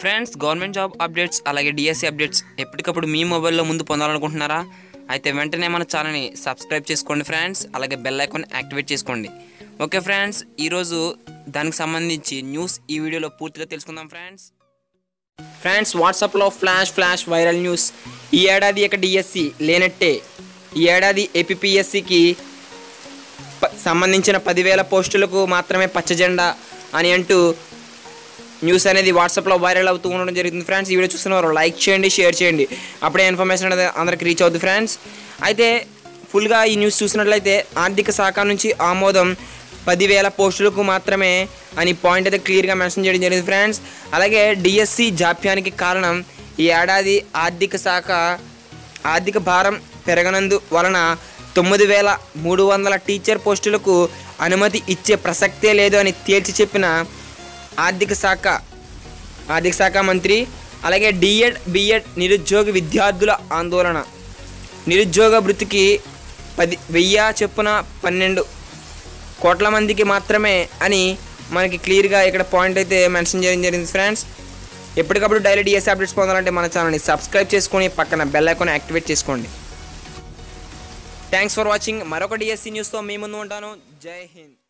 friends government job updates అలాగే DSC updates ఎప్పటికప్పుడు మీ మొబైల్లో ముందు పొందాలనుకుంటున్నారా అయితే వెంటనే మన ఛానల్ని సబ్స్క్రైబ్ చేసుకోండి ఫ్రెండ్స్ అలాగే బెల్ ఐకాన్ యాక్టివేట్ చేసుకోండి ఓకే ఫ్రెండ్స్ ఈరోజు దానికి సంబంధించి న్యూస్ ఈ వీడియోలో పూర్తిగా తెలుసుకుందాం ఫ్రెండ్స్ ఫ్రెండ్స్ వాట్సాప్లో ఫ్లాష్ ఫ్లాష్ వైరల్ న్యూస్ ఈ ఏడాది ఇక డిఎస్సి లేనట్టే ఈ ఏడాది ఏపీఎస్సికి ప- సంబంధించిన పదివేల పోస్టులకు మాత్రమే పచ్చ జెండా అని అంటూ న్యూస్ అనేది వాట్సాప్లో వైరల్ అవుతూ ఉండడం జరుగుతుంది ఫ్రెండ్స్ ఈ వీడియో చూస్తున్నవారు లైక్ చేయండి షేర్ చేయండి అప్పుడే ఇన్ఫర్మేషన్ అనేది అందరికి రీచ్ అవుతుంది ఫ్రెండ్స్ అయితే ఫుల్గా ఈ న్యూస్ చూసినట్లయితే ఆర్థిక శాఖ నుంచి ఆమోదం పదివేల పోస్టులకు మాత్రమే అని పాయింట్ అయితే క్లియర్గా మెన్షన్ చేయడం జరిగింది ఫ్రెండ్స్ అలాగే డిఎస్సి జాప్యానికి కారణం ఈ ఏడాది ఆర్థిక శాఖ ఆర్థిక భారం పెరగనందు వలన తొమ్మిది వేల మూడు వందల టీచర్ పోస్టులకు అనుమతి ఇచ్చే ప్రసక్తే లేదు అని తేల్చి చెప్పిన ఆర్థిక శాఖ ఆర్థిక శాఖ మంత్రి అలాగే డిఎడ్ బిఎడ్ నిరుద్యోగ విద్యార్థుల ఆందోళన నిరుద్యోగ వృత్తికి పది వెయ్యి చొప్పున పన్నెండు కోట్ల మందికి మాత్రమే అని మనకి క్లియర్గా ఇక్కడ పాయింట్ అయితే మెన్షన్ చేయడం జరిగింది ఫ్రెండ్స్ ఎప్పటికప్పుడు డైలీ డిఎస్ అప్డేట్స్ పొందాలంటే మన ఛానల్ని సబ్స్క్రైబ్ చేసుకొని పక్కన బెల్ ఐకాన్ యాక్టివేట్ చేసుకోండి థ్యాంక్స్ ఫర్ వాచింగ్ మరొక డిఎస్సి న్యూస్తో మీ ముందు ఉంటాను జై హింద్